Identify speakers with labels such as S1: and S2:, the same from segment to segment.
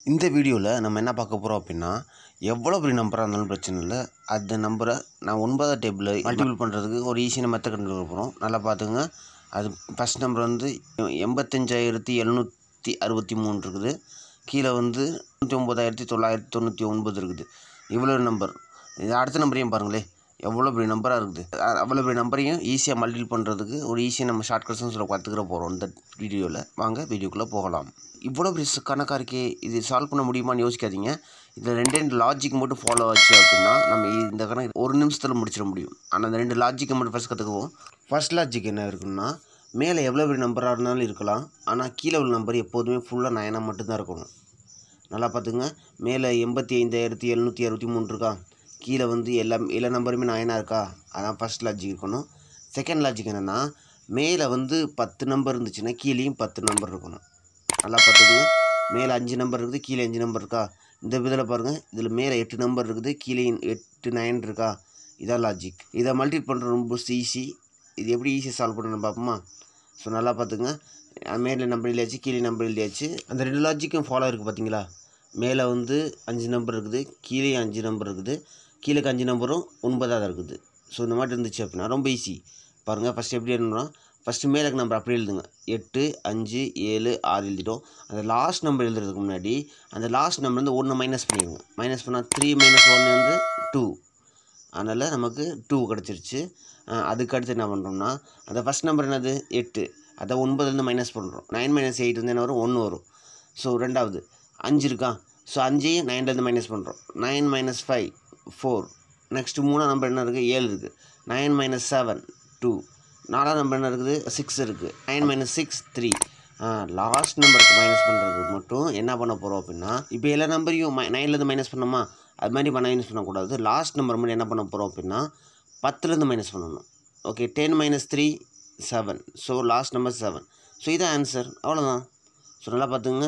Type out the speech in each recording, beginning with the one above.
S1: இந்த வீடியோவில் நம்ம என்ன பார்க்க போகிறோம் அப்படின்னா எவ்வளோ பெரிய நம்பராக இருந்தாலும் பிரச்சனை இல்லை அந்த நம்பரை நான் ஒன்பதாவது டேபிளில் மல்டிபிள் பண்ணுறதுக்கு ஒரு ஈஸியான மெத்தட் கண்டு போகிறோம் நல்லா பார்த்துங்க அது ஃபஸ்ட் நம்பர் வந்து எண்பத்தஞ்சாயிரத்தி எழுநூற்றி அறுபத்தி மூணு இருக்குது கீழே வந்து தொண்ணூற்றி ஒம்பதாயிரத்தி தொள்ளாயிரத்தி தொண்ணூற்றி ஒன்பது இருக்குது இவ்வளோ நம்பர் இது அடுத்த நம்பரையும் பாருங்களேன் எவ்வளோ பெரிய நம்பராக இருக்குது அ- அவ்வளோ பெரிய நம்பரையும் ஈஸியாக மல்டிபிள் பண்ணுறதுக்கு ஒரு ஈஸியாக நம்ம ஷார்ட் கட்ஸ்னு சொல்ல கற்றுக்கிற போகிறோம் இந்த வீடியோவில் வாங்க வீடியோக்குள்ளே போகலாம் இவ்வளோ பெரிய ச- கணக்கா இருக்கே இது சால்வ் பண்ண முடியுமான்னு யோசிக்காதீங்க இதில் ரெண்டு ரெண்டு லாஜிக் மட்டும் ஃபாலோ ஆச்சு அப்படின்னா நம்ம இந்த கணக்கு ஒரு நிமிஷத்தில் முடிச்சிட முடியும் ஆனால் அந்த ரெண்டு லாஜிக்கை மட்டும் ஃபஸ்ட் கற்றுக்குவோம் ஃபர்ஸ்ட் லாஜிக் என்ன இருக்குன்னா மேலே எவ்வளோ பெரிய நம்பராக இருந்தாலும் இருக்கலாம் ஆனால் கீழே உள்ள நம்பர் எப்போதுமே ஃபுல்லாக நயனாக மட்டும்தான் இருக்கணும் நல்லா பார்த்துங்க மேலே எண்பத்தி ஐந்தாயிரத்தி எழுநூற்றி அறுபத்தி மூணு இருக்கா கீழே வந்து எல்லா எல்லா நம்பருமே நயனாக இருக்கா அதான் ஃபர்ஸ்ட் லாஜிக் இருக்கணும் செகண்ட் லாஜிக் என்னென்னா மேலே வந்து பத்து நம்பர் இருந்துச்சுன்னா கீழேயும் பத்து நம்பர் இருக்கணும் நல்லா பார்த்துக்குங்க மேலே அஞ்சு நம்பர் இருக்குது கீழே அஞ்சு நம்பர் இருக்கா இந்த இதில் பாருங்கள் இதில் மேலே எட்டு நம்பர் இருக்குது கீழே எட்டு நைன் இருக்கா இதான் லாஜிக் இதை மல்டி பண்ணுறது ரொம்ப ஈஸி இது எப்படி ஈஸியாக சால்வ் பண்ணணும் பார்ப்போமா ஸோ நல்லா பார்த்துங்க மேலே நம்பர் இல்லையாச்சு கீழே நம்பர் இல்லையாச்சு அந்த ரெண்டு லாஜிக்கும் ஃபாலோ இருக்குது பார்த்தீங்களா மேலே வந்து அஞ்சு நம்பர் இருக்குது கீழே அஞ்சு நம்பர் இருக்குது கீழேக்கு அஞ்சு நம்பரும் ஒன்பதாக இருக்குது ஸோ இந்த மாதிரி இருந்துச்சு அப்படின்னா ரொம்ப ஈஸி பாருங்கள் ஃபஸ்ட்டு எப்படி எழுதணும்னா ஃபஸ்ட்டு மேலே நம்பர் அப்படியே எழுதுங்க எட்டு அஞ்சு ஏழு ஆறு எழுதிட்டோம் அந்த லாஸ்ட் நம்பர் எழுதுறதுக்கு முன்னாடி அந்த லாஸ்ட் நம்பர் வந்து ஒன்று மைனஸ் பண்ணிடுங்க மைனஸ் பண்ணால் த்ரீ மைனஸ் ஒன் வந்து டூ அதனால் நமக்கு டூ கிடச்சிருச்சு அஹ் அதுக்கு அடுத்து என்ன பண்ணுறோம்னா அந்த ஃபஸ்ட் நம்பர் என்னது எட்டு அதை ஒன்பதுலேருந்து மைனஸ் பண்ணுறோம் நைன் மைனஸ் எயிட் வந்து என்ன வரும் ஒன்று வரும் ஸோ ரெண்டாவது அஞ்சு இருக்கா ஸோ அஞ்சையும் நைன்லேருந்து மைனஸ் பண்ணுறோம் nine minus five four next மூணாம் நம்பர் என்ன இருக்குது ஏழு இருக்குது நைன் மைனஸ் செவன் டூ நாலாம் நம்பர் என்ன இருக்குது சிக்ஸ் இருக்குது nine minus six three last நம்பருக்கு மைனஸ் பண்ணுறதுக்கு மட்டும் என்ன பண்ண போகிறோம் அப்படின்னா இப்போ எல்லா நம்பரையும் மை நைன்லேருந்து மைனஸ் பண்ணோமா அது மாதிரி மைனஸ் பண்ணக்கூடாது லாஸ்ட் நம்பர் மட்டும் என்ன பண்ண போகிறோம் அப்படின்னா பத்துலேருந்து மைனஸ் பண்ணணும் okay ten minus three seven so last number seven so இதான் ஆன்சர் அவ்வளோதான் ஸோ நல்லா பார்த்துங்க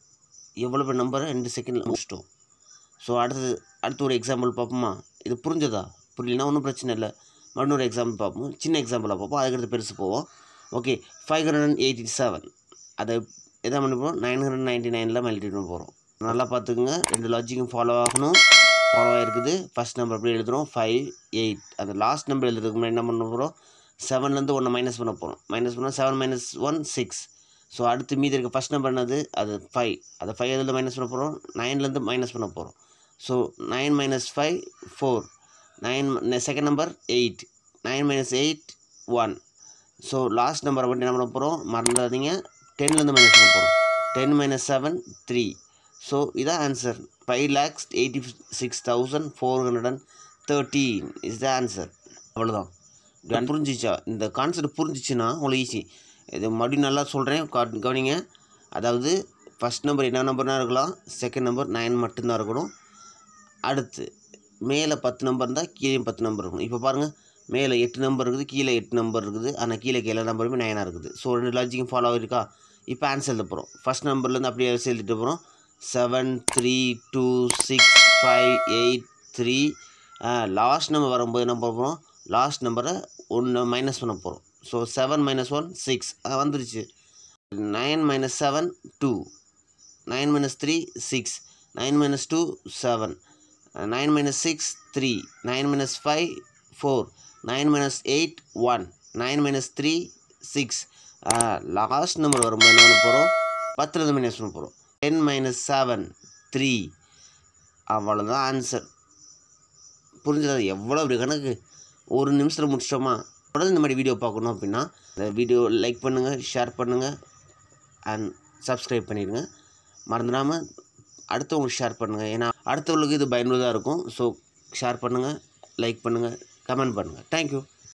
S1: எவ்வளோ பேர் நம்பரை ரெண்டு செகண்டில் முடிச்சிட்டோம் ஸோ அடுத்தது அடுத்து ஒரு எக்ஸாம்பிள் பார்ப்போமா இது புரிஞ்சதா புரியலனா ஒன்றும் பிரச்சனை இல்லை மறுபடியும் ஒரு எக்ஸாம்பிள் பார்ப்போம் சின்ன எக்ஸாம்பிளாக பார்ப்போம் அதுக்கடுத்து பெருசு போவோம் okay five hundred and eighty seven அதை எதை பண்ணி போகிறோம் நைன் ஹண்ட்ரட் நைன்ட்டி நைனில் மல்டி பண்ண போகிறோம் நல்லா பார்த்துக்குங்க ரெண்டு லாஜிக்கும் ஃபாலோ ஆகணும் ஃபாலோ ஆகிருக்குது ஃபஸ்ட் நம்பர் அப்படியே எழுதுகிறோம் ஃபைவ் எயிட் அந்த லாஸ்ட் நம்பர் எழுதுறதுக்கு முன்னாடி என்ன பண்ண போகிறோம் செவன்லேருந்து ஒன்று மைனஸ் பண்ண போகிறோம் மைனஸ் பண்ணால் seven minus one six so அடுத்து மீதி இருக்க ஃபஸ்ட் நம்பர் என்னது அது ஃபைவ் அதை ஃபைவ் எதுலேருந்து மைனஸ் பண்ண போகிறோம் நைன்லேருந்து மைனஸ் பண்ண போகிறோம் so nine minus five four nine second number eight nine minus eight one so last நம்பரை மட்டும் என்ன பண்ண போகிறோம் மறந்துடாதீங்க டென்லேருந்து மைனஸ் பண்ண போகிறோம் ten minus seven three so இதான் answer five lakhs eighty six thousand four hundred and thirteen is the answer அவ்வளோதான் இப்படி புரிஞ்சிச்சா இந்த கான்செப்ட் புரிஞ்சிச்சுன்னா உங்களுக்கு ஈஸி இது மறுபடியும் நல்லா சொல்கிறேன் கவனிங்க அதாவது ஃபஸ்ட் நம்பர் என்ன நம்பர்னா இருக்கலாம் செகண்ட் நம்பர் நைன் மட்டும்தான் இருக்கணும் அடுத்து மேலே பத்து நம்பர் இருந்தால் கீழே பத்து நம்பர் இருக்கணும் இப்போ பாருங்கள் மேலே எட்டு நம்பர் இருக்குது கீழே எட்டு நம்பர் இருக்குது ஆனால் கீழே எல்லா நம்பருமே நைனாக இருக்குது ஸோ ரெண்டு லாஜிக்கும் ஃபாலோ ஆகிருக்கா இப்போ ஆன்சர் எழுத போகிறோம் ஃபஸ்ட் நம்பர்லேருந்து அப்படியே எழுதிட்டு போகிறோம் seven three two six five eight three last number வரும்போது என்ன பண்ண போகிறோம் லாஸ்ட் நம்பரை ஒன்று மைனஸ் பண்ண போகிறோம் so seven minus one six வந்துருச்சு nine minus seven two nine minus three six nine minus two seven nine minus six three nine minus five four nine minus eight one nine minus three six last number வரும்போது என்ன பண்ண போகிறோம் பத்துலேருந்து minus பண்ண போகிறோம் ten minus seven three அவ்வளோதான் answer புரிஞ்சதா எவ்வளோ அப்படி கணக்கு ஒரு நிமிஷத்தில் முடிச்சிட்டோமா தொடர்ந்து இந்த மாதிரி வீடியோ பார்க்கணும் அப்படின்னா இந்த வீடியோ லைக் பண்ணுங்கள் ஷேர் பண்ணுங்கள் அண்ட் சப்ஸ்கிரைப் பண்ணிடுங்க மறந்துடாமல் அடுத்தவங்களுக்கு ஷேர் பண்ணுங்கள் ஏன்னா அடுத்தவங்களுக்கு இது பயனுள்ளதாக இருக்கும் ஸோ ஷேர் பண்ணுங்கள் லைக் பண்ணுங்கள் கமெண்ட் பண்ணுங்கள் தேங்க்யூ